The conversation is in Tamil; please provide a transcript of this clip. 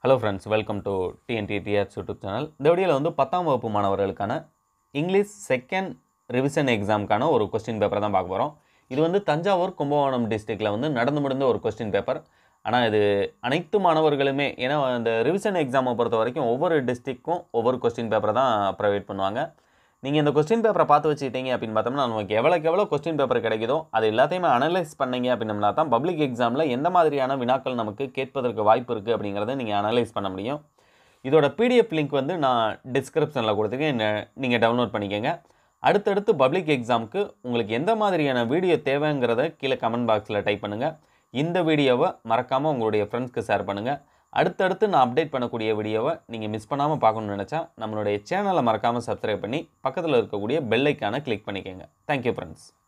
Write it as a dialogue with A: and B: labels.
A: hello friends welcome to TNT DRS YouTube channel இந்த வீடியோவில் வந்து பத்தாம் வகுப்பு மாணவர்களுக்கான இங்கிலீஷ் செகண்ட் ரிவிஷன் எக்ஸாமுக்கான ஒரு கொஸ்டின் பேப்பர் தான் பார்க்க போகிறோம் இது வந்து தஞ்சாவூர் கும்பகோணம் டிஸ்ட்ரிக்டில் வந்து நடந்து முடிந்த ஒரு கொஸ்டின் பேப்பர் ஆனால் இது அனைத்து மாணவர்களுமே ஏன்னா இந்த ரிவிஷன் எக்ஸாமை பொறுத்த வரைக்கும் ஒவ்வொரு டிஸ்ட்ரிக்க்கும் ஒவ்வொரு கொஸ்டின் பேப்பரை தான் ப்ரொவைட் பண்ணுவாங்க நீங்கள் இந்த கொஸ்டின் பேப்பரை பார்த்து வச்சுக்கிட்டீங்க அப்படின்னு பார்த்தோம்னா நமக்கு எவ்வளோக்கு எவ்வளோ கொஸ்டின் பேப்பர் கிடைக்குதோ அது எல்லாத்தையுமே அனலைஸ் பண்ணீங்க அப்படின்னம்னா தான் பப்ளிக் எக்ஸாமில் எந்த மாதிரியான வினாக்கள் நமக்கு கேட்பதற்கு வாய்ப்பு இருக்குது அப்படிங்கிறத நீங்கள் அனலைஸ் பண்ண முடியும் இதோட பிடிஎஃப் லிங்க் வந்து நான் டிஸ்கிரிப்ஷனில் கொடுத்துருக்கேன் நீங்கள் டவுன்லோட் பண்ணிக்கோங்க அடுத்தடுத்து பப்ளிக் எக்ஸாமுக்கு உங்களுக்கு எந்த மாதிரியான வீடியோ தேவைங்கிறத கீழே கமெண்ட் பாக்ஸில் டைப் பண்ணுங்கள் இந்த வீடியோவை மறக்காமல் உங்களுடைய ஃப்ரெண்ட்ஸ்க்கு ஷேர் பண்ணுங்கள் அடுத்தடுத்து நான் அப்டேட் பண்ணக்கூடிய வீடியோவை நீங்கள் மிஸ் பண்ணாமல் பார்க்கணும்னு நினச்சா நம்மளுடைய சேனலை மறக்காமல் சப்ஸ்கிரைப் பண்ணி பக்கத்தில் இருக்கக்கூடிய பெல் ஐக்கானை கிளிக் பண்ணிக்கோங்க தேங்க்யூ ஃப்ரெண்ட்ஸ்